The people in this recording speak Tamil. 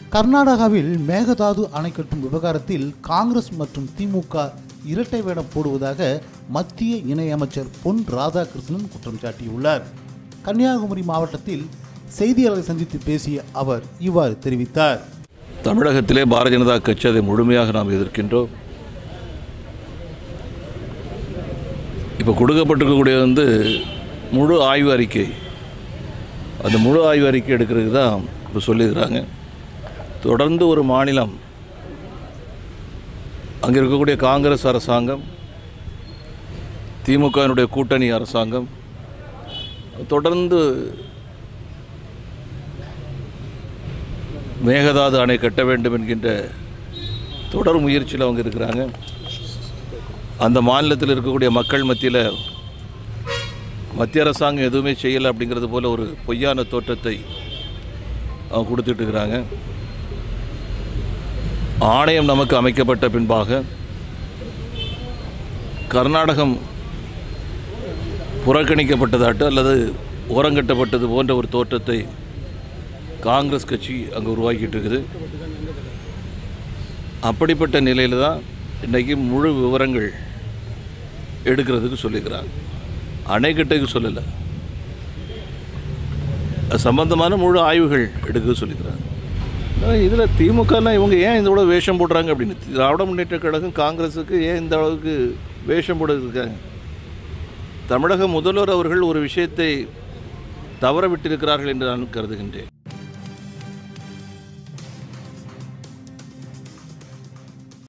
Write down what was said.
கர்நாடகாவில் மேகதாது அணை கட்டும் விவகாரத்தில் காங்கிரஸ் மற்றும் திமுக இரட்டை வேடம் போடுவதாக மத்திய இணையமைச்சர் பொன் ராதாகிருஷ்ணன் குற்றம் சாட்டியுள்ளார் கன்னியாகுமரி மாவட்டத்தில் செய்தியாளரை சந்தித்து பேசிய அவர் இவ்வாறு தெரிவித்தார் தமிழகத்திலே பாரதிய ஜனதா கட்சி அதை முழுமையாக நாம் எதிர்க்கின்றோம் இப்போ கொடுக்கப்பட்டிருக்கக்கூடிய வந்து முழு ஆய்வு அறிக்கை அந்த முழு ஆய்வு அறிக்கை எடுக்கிறதுக்கு தான் இப்போ சொல்லியிருக்கிறாங்க தொடர்ந்து ஒரு மாநிலம் அங்கே இருக்கக்கூடிய காங்கிரஸ் அரசாங்கம் திமுகவினுடைய கூட்டணி அரசாங்கம் தொடர்ந்து மேகதாது அணை கட்ட வேண்டும் என்கின்ற தொடர் முயற்சியில் அவங்க இருக்கிறாங்க அந்த மாநிலத்தில் இருக்கக்கூடிய மக்கள் மத்தியில் மத்திய அரசாங்கம் எதுவுமே செய்யலை அப்படிங்கிறது போல் ஒரு பொய்யான தோற்றத்தை அவங்க கொடுத்துட்டு இருக்கிறாங்க ஆணையம் நமக்கு அமைக்கப்பட்ட பின்பாக கர்நாடகம் புறக்கணிக்கப்பட்டதாட்டு அல்லது ஓரங்கட்டப்பட்டது போன்ற ஒரு தோற்றத்தை காங்கிரஸ் கட்சி அங்கே உருவாக்கிட்டு இருக்குது அப்படிப்பட்ட நிலையில் தான் இன்றைக்கி முழு விவரங்கள் எடுக்கிறதுக்கு சொல்லிக்கிறாங்க அணைக்கட்டுக்கு சொல்லலை அது சம்பந்தமான முழு ஆய்வுகள் எடுக்க சொல்லிக்கிறாங்க இதில் திமுகலாம் இவங்க ஏன் இந்த அளவு வேஷம் போடுறாங்க அப்படின்னு திராவிட முன்னேற்ற கழகம் காங்கிரஸுக்கு ஏன் இந்த அளவுக்கு வேஷம் போட இருக்காங்க தமிழக முதல்வர் அவர்கள் ஒரு விஷயத்தை தவற விட்டிருக்கிறார்கள் என்று நான் கருதுகின்றேன்